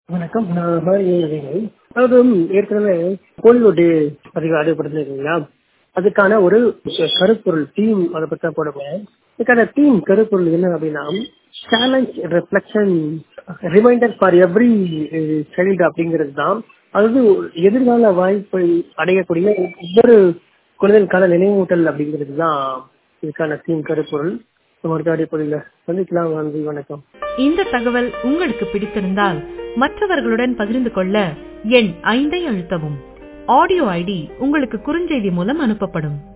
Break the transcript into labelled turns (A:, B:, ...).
A: வணக்கம் நான் ஹரிஹரன். அதாவது ஏற்கனவே போலியோ டே பதிவு அறிவுப்படுத்திருக்கீங்களா அதுக்கான ஒரு கருப்பொருள் தீம் அதை பத்தி தான் போட போறேன் இதுக்கான தீம் கருப்பொருள் என்ன அப்படின்னா challenge reflection reminder for every child அப்படிங்கிறது தான் அதாவது எதிர்கால வாய்ப்பை அடையக்கூடிய ஒவ்வொரு குழந்தைகளுக்கான நினைவூட்டல் அப்படிங்கிறது தான் இதுக்கான தீம் கருப்பொருள் நம்ம அடுத்த அடிப்படையில் சந்திக்கலாம் நன்றி வணக்கம்
B: இந்த தகவல் உங்களுக்கு பிடித்திருந்தால் மற்றவர்களுடன் பகிர்ந்து கொள்ள எண் ஐந்தை அழுத்தவும் ஆடியோ ஐடி உங்களுக்கு குறுஞ்செய்தி மூலம் அனுப்பப்படும்